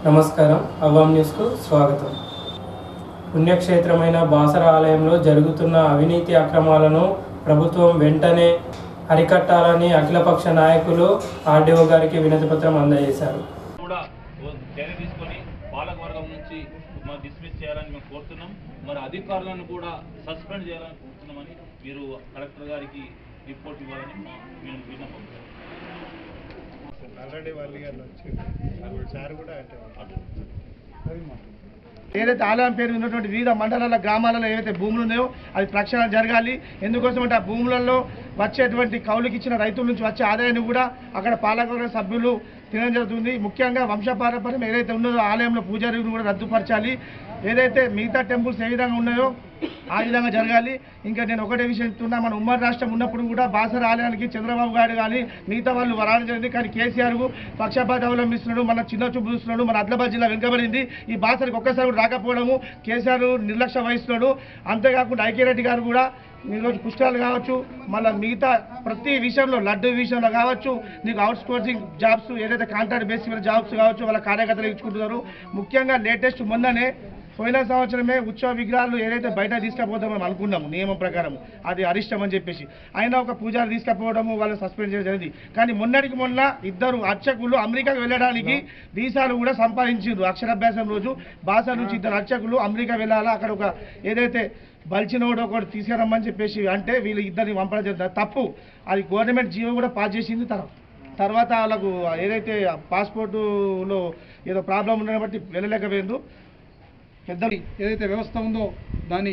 నమస్కారం అవాం న్యూస్కు స్వాగతం పుణ్యక్షేత్రమైన బాసర ఆలయంలో జరుగుతున్న అవినీతి అక్రమాలను ప్రభుత్వం వెంటనే అరికట్టాలని అఖిలపక్ష నాయకులు ఆర్డీఓ గారికి వినతిపత్రం అందజేశారు కూడా ఓ చర్య తీసుకొని పాలకవర్గం నుంచి మరి డిస్మిస్ చేయాలని మేము కోరుతున్నాం మరి అధికారులను కూడా సస్పెండ్ చేయాలని కోరుతున్నామని మీరు కలెక్టర్ గారికి రిపోర్ట్ ఇవ్వాలని మా మేము విన్నపం ఆల్రెడీ వాళ్ళు గారు వచ్చి సార్ కూడా అంటే ఏదైతే ఆలయం పేరు ఉన్నటువంటి వివిధ మండలాల గ్రామాలలో ఏవైతే భూములు ఉన్నాయో అది ప్రక్షాళన జరగాలి ఎందుకోసం అంటే ఆ భూములలో వచ్చేటువంటి కౌలుకి ఇచ్చిన రైతుల నుంచి వచ్చే ఆదాయాన్ని కూడా అక్కడ పాలకవర్గ సభ్యులు తినడం జరుగుతుంది ముఖ్యంగా వంశపారంపర్యం ఏదైతే ఉన్నదో ఆలయంలో పూజారిని కూడా రద్దుపరచాలి ఏదైతే మిగతా టెంపుల్స్ ఏ విధంగా ఉన్నాయో ఆ విధంగా జరగాలి ఇంకా నేను ఒకటే విషయం చెప్తున్నా మన ఉమ్మడి రాష్ట్రం ఉన్నప్పుడు కూడా బాసర ఆలయానికి చంద్రబాబు గారు కానీ మిగతా వాళ్ళు వరాలు జరిగింది కానీ కేసీఆర్ పక్షపాత అవలంబిస్తున్నాడు మన చిన్న చూపు చూస్తున్నాడు మన ఆదిలాబాద్ జిల్లా వెనుకబడింది ఈ బాసరికి ఒక్కసారి కూడా రాకపోవడము కేసీఆర్ నిర్లక్ష్యం వహిస్తున్నాడు అంతేకాకుండా ఐక్యరెడ్డి గారు కూడా ఈరోజు పుస్తకాలు కావచ్చు మళ్ళీ మిగతా ప్రతి విషయంలో లడ్డు విషయంలో కావచ్చు నీకు అవుట్ సోర్సింగ్ జాబ్స్ ఏదైతే కాంట్రాక్ట్ బేసిక్ మీద జాబ్స్ కావచ్చు వాళ్ళ కార్యకర్తలు ఇచ్చుకుంటున్నారు ముఖ్యంగా లేటెస్ట్ మొన్ననే పోయిన సంవత్సరమే ఉత్సవ విగ్రహాలు ఏదైతే బయట తీసుకపోతామో మనం అనుకున్నాము నియమం ప్రకారం అది అరిష్టం అని చెప్పేసి అయినా ఒక పూజారి తీసుకపోవడము వాళ్ళు సస్పెండ్ చేయడం జరిగింది కానీ మొన్నటికి మొన్న ఇద్దరు అర్చకులు అమెరికాకు వెళ్ళడానికి వీసాలు కూడా సంపాదించారు అక్షరాభ్యాసం రోజు బాస నుంచి ఇద్దరు అర్చకులు అమెరికా వెళ్ళాలా అక్కడ ఒక ఏదైతే బలిచినోడు ఒకటి తీసుకురమ్మని చెప్పేసి అంటే వీళ్ళు ఇద్దరిని పంపడం జరిగింది తప్పు అది గవర్నమెంట్ జీవో కూడా పాస్ చేసింది తర్వాత తర్వాత వాళ్ళకు ఏదైతే పాస్పోర్టులో ఏదో ప్రాబ్లం ఉండడం బట్టి వెళ్ళలేకపోయింది పెద్ద ఏదైతే వ్యవస్థ ఉందో దాన్ని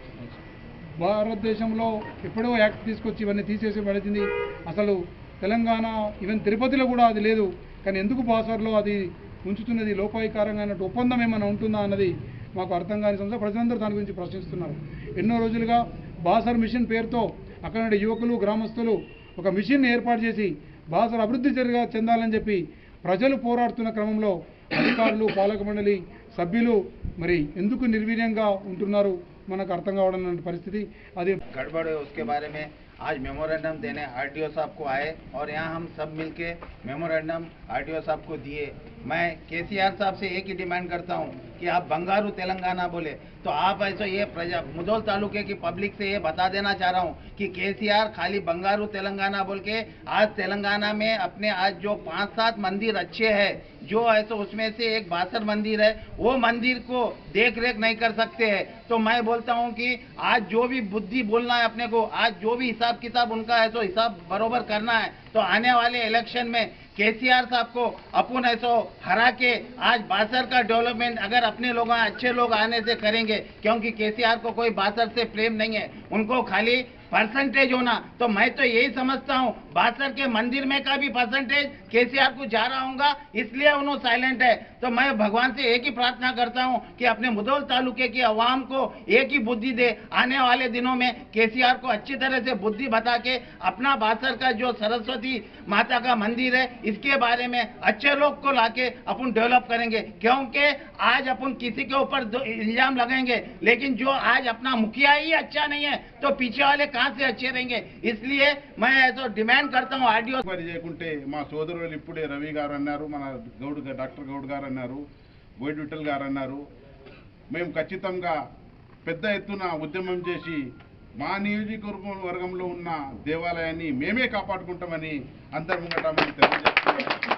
భారతదేశంలో ఎప్పుడో యాక్ట్ తీసుకొచ్చి ఇవన్నీ తీసేసి పడుతుంది అసలు తెలంగాణ ఈవెన్ తిరుపతిలో కూడా అది లేదు కానీ ఎందుకు బాసర్లో అది ఉంచుతున్నది లోపాయికారంగా అన్నట్టు ఒప్పందం ఏమైనా ఉంటుందా అన్నది మాకు అర్థం కాని సంస్థ ప్రజలందరూ దాని గురించి ప్రశ్నిస్తున్నారు ఎన్నో రోజులుగా బాసర్ మిషన్ పేరుతో అక్కడ ఉండే యువకులు గ్రామస్తులు ఒక మిషన్ ఏర్పాటు చేసి బాసర్ అభివృద్ధి జరిగా చెందాలని చెప్పి ప్రజలు పోరాడుతున్న క్రమంలో అధికారులు పాలక మండలి సభ్యులు మరి ఎందుకు నిర్వీర్యంగా ఉంటున్నారు మనకు అర్థం కావడం లాంటి పరిస్థితి అది गड़बड़ है उसके बारे में आज मेमोरेंडम देने आरटीओ साहब को आए और यहाँ हम सब मिलके मेमोरेंडम आरटीओ साहब को दिए मैं केसीआर साहब से एक ही डिमांड करता हूँ कि आप बंगारू तेलंगाना बोले तो आप ऐसा ये प्रजा मुदौल तालुके की पब्लिक से ये बता देना चाह रहा हूँ कि केसीआर खाली बंगारू तेलंगाना बोल के आज तेलंगाना में अपने आज जो पांच सात मंदिर अच्छे हैं जो ऐसा उसमें से एक बासर मंदिर है वो मंदिर को देख रेख नहीं कर सकते हैं तो मैं बोलता हूँ कि आज जो भी बुद्धि बोलना है अपने को आज जो भी हिसाब किताब उनका है तो हिसाब बरोबर करना है तो आने वाले इलेक्शन में केसीआर साहब को अपन ऐसो हरा के आज बासर का डेवलपमेंट अगर अपने लोग अच्छे लोग आने से करेंगे क्योंकि केसीआर को कोई बासर से प्रेम नहीं है उनको खाली परसेंटेज होना तो मैं तो यही समझता हूँ बासर के मंदिर में का भी परसेंटेज केसीआर को जा रहा हूँगा इसलिए उन्होंने साइलेंट है तो मैं भगवान से एक ही प्रार्थना करता हूँ कि अपने मुदौल तालुके की आवाम को एक ही बुद्धि दे आने वाले दिनों में केसीआर को अच्छी तरह से बुद्धि बता के अपना बासर का जो सरस्वती माता का मंदिर है इसके बारे में अच्छे लोग को लाके अपन डेवलप करेंगे क्योंकि आज अपन किसी के ऊपर दो- इल्जाम लगाएंगे लेकिन जो आज अपना मुखिया ही अच्छा नहीं है तो पीछे वाले कहाँ से अच्छे रहेंगे इसलिए मैं ऐसा डिमांड करता हूँ आरडीओ పని చేయకుంటే మా సోదరులు ఇప్పుడే రవి గారు అన్నారు మన గౌడ్ గా- డాక్టర్ గౌడ్ గారు అన్నారు బోయిడ్ విఠల్ గారు అన్నారు మేము ఖచ్చితంగా పెద్ద ఎత్తున ఉద్యమం చేసి మా నియోజకవర్గం వర్గంలో ఉన్న దేవాలయాన్ని మేమే కాపాడుకుంటామని అంతర్ముంగట మేము తెలియజేస్తున్నాం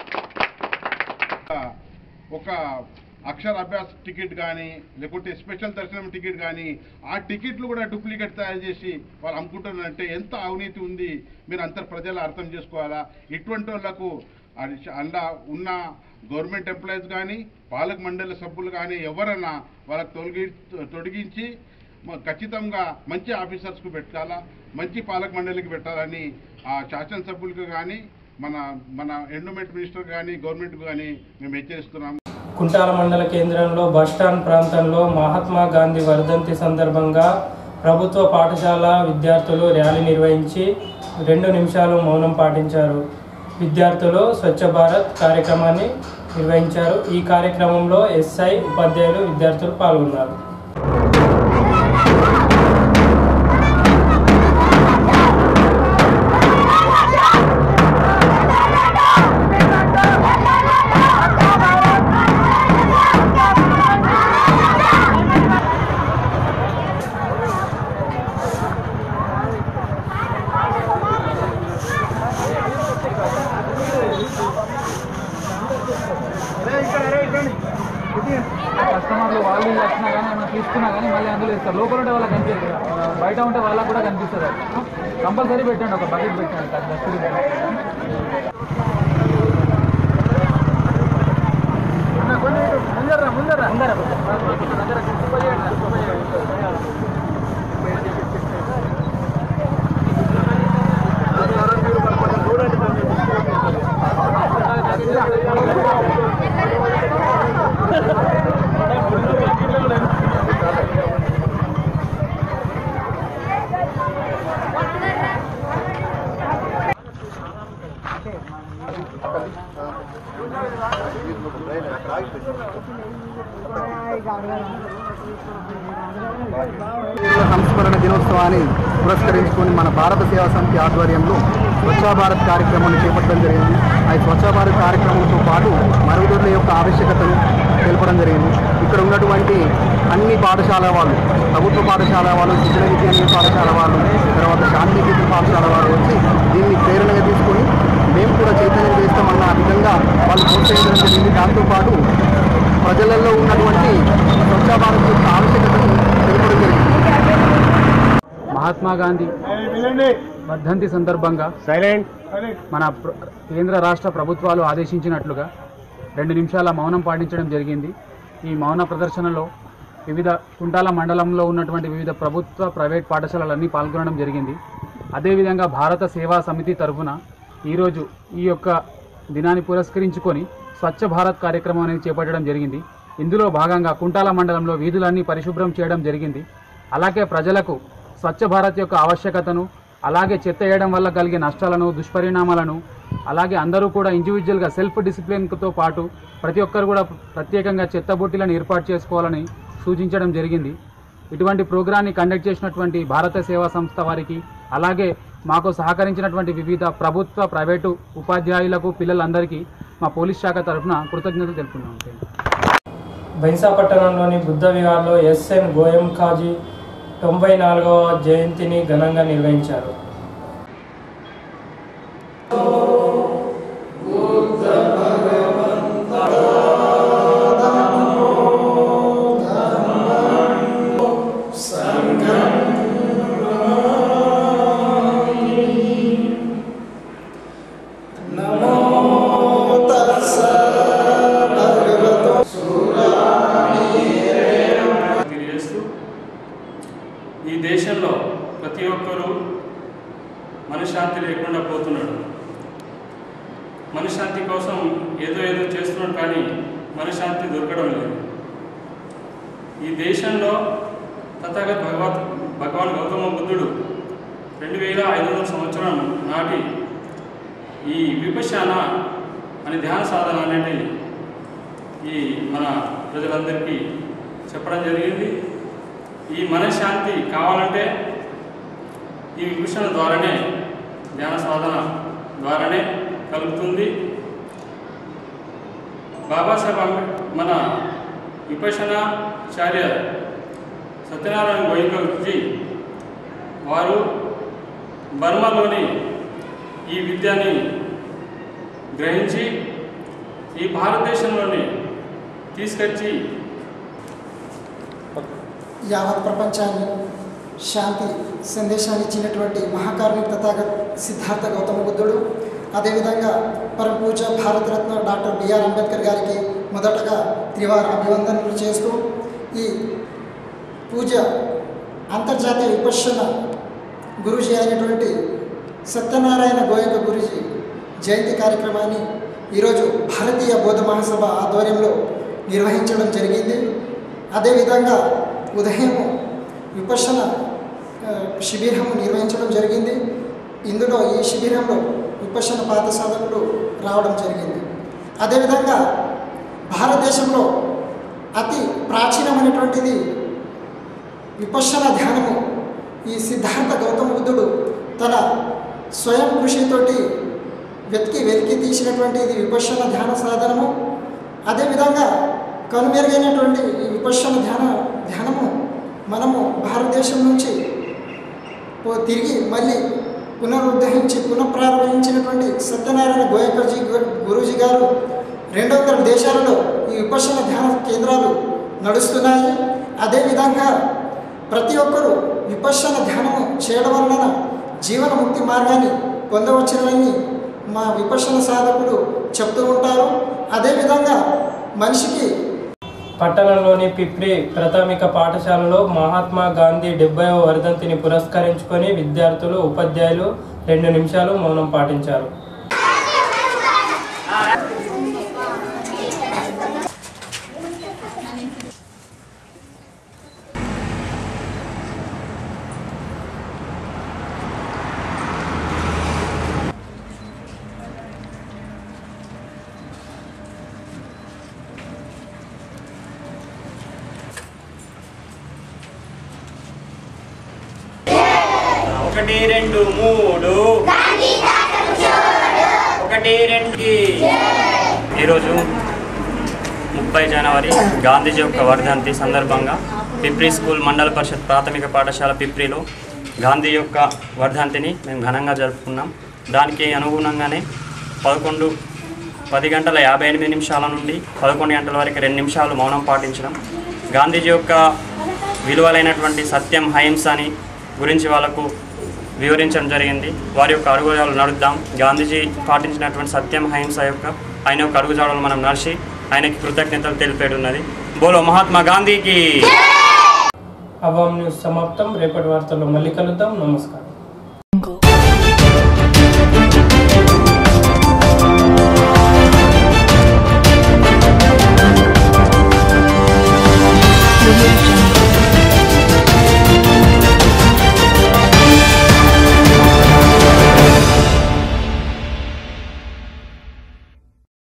ఒక అక్షర అభ్యాస్ టికెట్ కానీ లేకుంటే స్పెషల్ దర్శనం టికెట్ కానీ ఆ టికెట్లు కూడా డూప్లికేట్ తయారు చేసి వాళ్ళు అమ్ముకుంటున్నారంటే ఎంత అవినీతి ఉంది మీరు అంతర్ ప్రజలు అర్థం చేసుకోవాలా ఇటువంటి వాళ్ళకు అది చ- అండా ఉన్న గవర్నమెంట్ ఎంప్లాయీస్ కానీ పాలక మండలి సభ్యులు కానీ ఎవరైనా వాళ్ళకి తొలగి తొలగించి మ- ఖచ్చితంగా మంచి ఆఫీసర్స్కు పెట్టాలా మంచి పాలక మండలికి పెట్టాలని ఆ శాసనసభ్యులకు కానీ మన మన ఎండోమెంట్ మినిస్టర్ కానీ గవర్నమెంట్కు కానీ మేము హెచ్చరిస్తున్నాం కుంటాల మండల కేంద్రంలో బస్టాండ్ ప్రాంతంలో మహాత్మా గాంధీ వర్ధంతి సందర్భంగా ప్రభుత్వ పాఠశాల విద్యార్థులు ర్యాలీ నిర్వహించి రెండు నిమిషాలు మౌనం పాటించారు విద్యార్థులు స్వచ్ఛ భారత్ కార్యక్రమాన్ని నిర్వహించారు ఈ కార్యక్రమంలో ఎస్ఐ ఉపాధ్యాయులు విద్యార్థులు పాల్గొన్నారు Thank ఖాళీ వచ్చినా కానీ ఏమైనా తీసుకున్నా కానీ మళ్ళీ అందులో ఇస్తారు లోపల ఉంటే వాళ్ళకి కనిపించదు కదా. బయట ఉంటే వాళ్ళకి కూడా కనిపిస్తుంది అది కంపల్సరీ పెట్టండి ఒక బకెట్ పెట్టండి డస్ట్బిన్ ముందర ముందర ముందర వీరుల సంస్మరణ దినోత్సవాన్ని పురస్కరించుకొని మన భారత సేవా సమితి ఆధ్వర్యంలో స్వచ్ఛ భారత్ కార్యక్రమాన్ని చేపట్టడం జరిగింది ఆ స్వచ్ఛ భారత్ కార్యక్రమంతో పాటు మరుగుదొడ్ల యొక్క ఆవశ్యకతను తెలపడం జరిగింది ఇక్కడ ఉన్నటువంటి అన్ని పాఠశాల వాళ్ళు ప్రభుత్వ పాఠశాల వాళ్ళు శిక్షణ విద్యాలయ పాఠశాల వాళ్ళు తర్వాత శాంతి నికేతన్ పాఠశాల వాళ్ళు వచ్చి దీన్ని ప్రేరణగా తీసుకొని మేము కూడా చైతన్యం చేస్తామన్న విధంగా వాళ్ళు ప్రోత్సహించడం జరిగింది దాంతోపాటు ప్రజలలో ఉన్నటువంటి స్వచ్ఛ భారత్ యొక్క ఆవశ్యకతను తెలపడం జరిగింది మహాత్మా గాంధీ వర్ధంతి సందర్భంగా మన ప్ర- కేంద్ర రాష్ట్ర ప్రభుత్వాలు ఆదేశించినట్లుగా రెండు నిమిషాల మౌనం పాటించడం జరిగింది ఈ మౌన ప్రదర్శనలో వివిధ కుంటాల మండలంలో ఉన్నటువంటి వివిధ ప్రభుత్వ ప్రైవేట్ పాఠశాలలన్నీ పాల్గొనడం జరిగింది అదేవిధంగా భారత సేవా సమితి తరఫున ఈరోజు ఈ యొక్క దినాన్ని పురస్కరించుకొని స్వచ్ఛ భారత్ కార్యక్రమం అనేది చేపట్టడం జరిగింది ఇందులో భాగంగా కుంటాల మండలంలో వీధులన్నీ పరిశుభ్రం చేయడం జరిగింది అలాగే ప్రజలకు స్వచ్ఛ భారత్ యొక్క ఆవశ్యకతను అలాగే చెత్త వేయడం వల్ల కలిగే నష్టాలను దుష్పరిణామాలను అలాగే అందరూ కూడా ఇండివిజువల్గా సెల్ఫ్ డిసిప్లిన్తో పాటు ప్రతి ఒక్కరు కూడా ప్రత్యేకంగా చెత్త బొట్టిలను ఏర్పాటు చేసుకోవాలని సూచించడం జరిగింది ఇటువంటి ప్రోగ్రాన్ని కండక్ట్ చేసినటువంటి భారత సేవా సంస్థ వారికి అలాగే మాకు సహకరించినటువంటి వివిధ ప్రభుత్వ ప్రైవేటు ఉపాధ్యాయులకు పిల్లలందరికీ మా పోలీస్ శాఖ తరఫున కృతజ్ఞతలు తెలుపుతున్నాం బైన్సా పట్టణంలోని బుద్ధ విహార్లో ఎస్ఎన్ గోయం ఖాజీ తొంభై నాలుగవ జయంతిని ఘనంగా నిర్వహించారు తెలియజేస్తూ ఈ దేశంలో ప్రతి ఒక్కరూ మనశ్శాంతి లేకుండా పోతున్నాడు మనశ్శాంతి కోసం ఏదో ఏదో చేస్తున్నాడు కానీ మనశ్శాంతి దొరకడం లేదు ఈ దేశంలో తథాగత భగవత్ భగవాన్ గౌతమ బుద్ధుడు రెండు వేల ఐదు వందల సంవత్సరం నాటి ఈ విపశాన అనే ధ్యాన సాధన అనేది ఈ మన ప్రజలందరికీ చెప్పడం జరిగింది ఈ మనశ్శాంతి కావాలంటే ఈ విభూషణ ద్వారానే ధ్యాన సాధన ద్వారానే కలుగుతుంది బాబాసాహెబ్ అంబేడ్ మన విపశనాచార్య సత్యనారాయణ గోయింకజీ వారు బర్మాలోని ఈ విద్యని గ్రహించి ఈ భారతదేశంలోని తీసుకొచ్చి యావత్ ప్రపంచాన్ని శాంతి సందేశాన్ని ఇచ్చినటువంటి మహాకారుణిక తథాగత్ సిద్ధార్థ గౌతమ బుద్ధుడు అదేవిధంగా పరమ పూజ భారతరత్న డాక్టర్ బిఆర్ అంబేద్కర్ గారికి మొదటగా త్రివార అభివందనలు చేస్తూ ఈ పూజ అంతర్జాతీయ విపశ్యన గురూజీ అయినటువంటి సత్యనారాయణ గోయక గురూజీ జయంతి కార్యక్రమాన్ని ఈరోజు భారతీయ బౌద్ధ మహాసభ ఆధ్వర్యంలో నిర్వహించడం జరిగింది అదేవిధంగా ఉదయం విపశన ఆ, శిబిరం నిర్వహించడం జరిగింది ఇందులో ఈ శిబిరంలో విపశన పాత సాధకులు రావడం జరిగింది అదేవిధంగా భారతదేశంలో అతి ప్రాచీనమైనటువంటిది విపశన ధ్యానము ఈ సిద్ధార్థ గౌతమ బుద్ధుడు తన స్వయం కృషితోటి వెతికి వెతికి తీసినటువంటి ఇది విపశన ధ్యాన సాధనము అదేవిధంగా కనుమెరుగైనటువంటి ఈ విపశన ధ్యాన ధ్యానము మనము భారతదేశం నుంచి ఓ తిరిగి మళ్ళీ పునరుద్ధరించి పునఃప్రారంభించినటువంటి సత్యనారాయణ గోయకర్జీ గు- గురూజీ గారు రెండు వందల దేశాలలో ఈ విపశన ధ్యాన కేంద్రాలు నడుస్తున్నాయి అదేవిధంగా ప్రతి ఒక్కరూ విపశ్యన ధ్యానము చేయడం వలన జీవనముక్తి మార్గాన్ని పొందవచ్చునని మా విపశ్యన సాధకులు చెప్తూ ఉంటారు అదేవిధంగా మనిషికి పట్టణంలోని పిప్రి ప్రాథమిక పాఠశాలలో మహాత్మా గాంధీ డెబ్బైవ వర్ధంతిని పురస్కరించుకొని విద్యార్థులు ఉపాధ్యాయులు రెండు నిమిషాలు మౌనం పాటించారు ఒకటి రెండు మూడు ఒకటి రెండు ఈరోజు ముప్పై జనవరి గాంధీజీ యొక్క వర్ధంతి సందర్భంగా పిప్రి స్కూల్ మండల పరిషత్ ప్రాథమిక పాఠశాల పిప్రిలో గాంధీ యొక్క వర్ధంతిని మేము ఘనంగా జరుపుకున్నాం దానికి అనుగుణంగానే పదకొండు పది గంటల యాభై ఎనిమిది నిమిషాల నుండి పదకొండు గంటల వరకు రెండు నిమిషాలు మౌనం పాటించడం గాంధీజీ యొక్క విలువలైనటువంటి సత్యం అహింసని గురించి వాళ్ళకు వివరించడం జరిగింది వారి యొక్క అడుగుజాడలు నడుద్దాం గాంధీజీ పాటించినటువంటి సత్యం అహింస యొక్క ఆయన యొక్క అడుగుజాడలు మనం నడిచి ఆయనకి కృతజ్ఞతలు తెలిపేది ఉన్నది బోలో మహాత్మా గాంధీకి అవాం న్యూస్ సమాప్తం రేపటి వార్తల్లో మళ్ళీ కలుద్దాం నమస్కారం